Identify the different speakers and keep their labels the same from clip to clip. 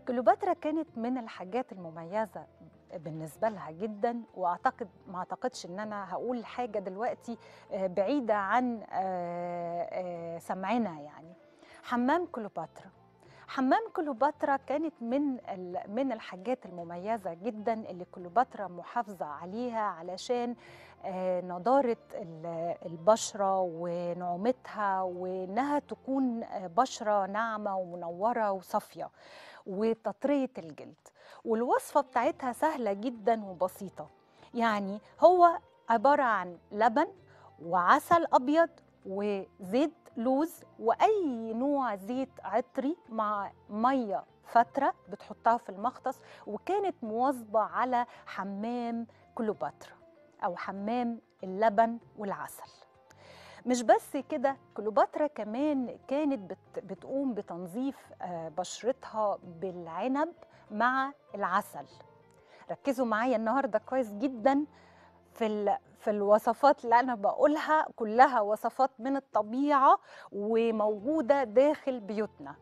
Speaker 1: كليوباترا كانت من الحاجات المميزة بالنسبة لها جدا واعتقد ما اعتقدش ان انا هقول حاجة دلوقتي آه، بعيدة عن آه، آه، سمعنا يعني حمام كليوباترا حمام كليوباترا كانت من ال- من الحاجات المميزة جدا اللي كليوباترا محافظة عليها علشان آه، نضارة ال- البشرة ونعومتها وانها تكون آه، بشرة ناعمة ومنورة وصافية وتطرية الجلد والوصفة بتاعتها سهلة جدا وبسيطة يعني هو عبارة عن لبن وعسل أبيض وزيت لوز وأي نوع زيت عطري مع مية فترة بتحطها في المختص وكانت مواظبة على حمام كليوباترا أو حمام اللبن والعسل مش بس كده كليوباترا كمان كانت بت بتقوم بتنظيف آه، بشرتها بالعنب مع العسل ركزوا معايا النهارده كويس جدا في ال... في الوصفات اللي انا بقولها كلها وصفات من الطبيعه وموجوده داخل بيوتنا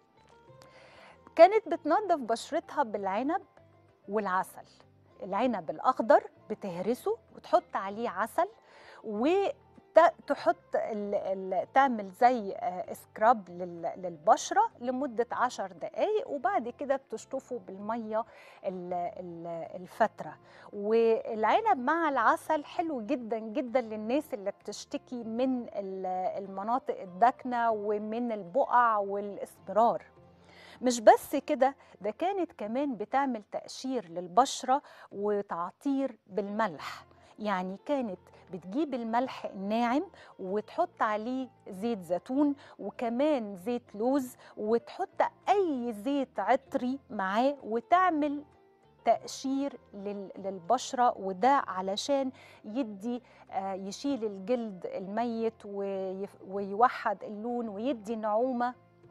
Speaker 1: كانت بتنظف بشرتها بالعنب والعسل العنب الاخضر بتهرسه وتحط عليه عسل وتحط ال... ال... تعمل زي آه، سكراب لل... للبشره لمده عشر دقائق وبعد كده بتشطفه بالميه ال- ال- الفتره والعنب مع العسل حلو جدا جدا للناس اللي بتشتكي من ال- المناطق الداكنه ومن البقع والاسمرار مش بس كده ده كانت كمان بتعمل تقشير للبشرة وتعطير بالملح يعني كانت بتجيب الملح الناعم وتحط عليه زيت زيتون وكمان زيت لوز وتحط أي زيت عطري معاه وتعمل تقشير لل- للبشرة وده علشان يدي آه، يشيل الجلد الميت ويف- ويوحد اللون ويدي نعومة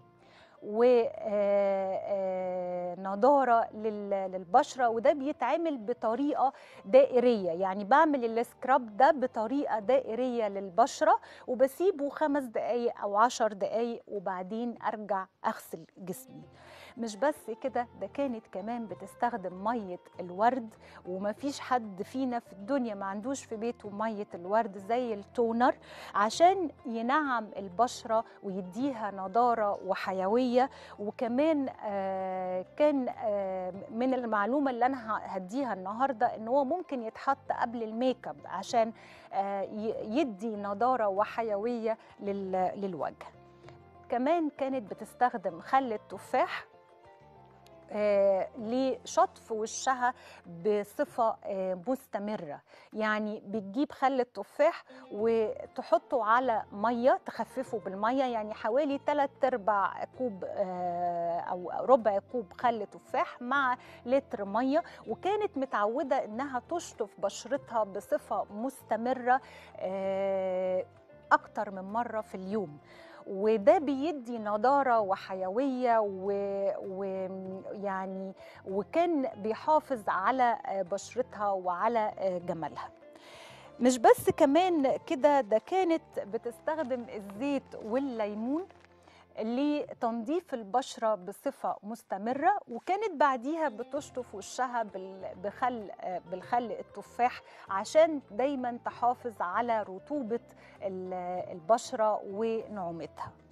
Speaker 1: ونضارة للبشرة وده بيتعمل بطريقة دائرية يعني بعمل السكراب ده بطريقة دائرية للبشرة وبسيبه خمس دقايق أو عشر دقايق وبعدين أرجع أغسل جسمي مش بس كده ده كانت كمان بتستخدم مية الورد ومفيش حد فينا في الدنيا ما عندوش في بيته مية الورد زي التونر عشان ينعم البشرة ويديها نضارة وحيوية وكمان آه، كان آه، من المعلومة اللي أنا ه- هديها النهاردة إن هو ممكن يتحط قبل الميك اب عشان آه، ي- يدي نضارة وحيوية لل- للوجه كمان كانت بتستخدم خل التفاح آه، لشطف وشها بصفة آه، مستمرة يعني بتجيب خل التفاح وتحطه على مية تخففه بالمية يعني حوالي 3 ارباع كوب آه، أو ربع كوب خل تفاح مع لتر مية وكانت متعودة إنها تشطف بشرتها بصفة مستمرة آه، أكتر من مرة في اليوم وده بيدي نضارة وحيوية ويعني وكان بيحافظ على آه، بشرتها وعلى آه، جمالها مش بس كمان كده ده كانت بتستخدم الزيت والليمون لتنظيف البشرة بصفة مستمرة وكانت بعديها بتشطف وشها بال- بخل آه، بالخل التفاح عشان دايما تحافظ على رطوبة ال- البشرة ونعومتها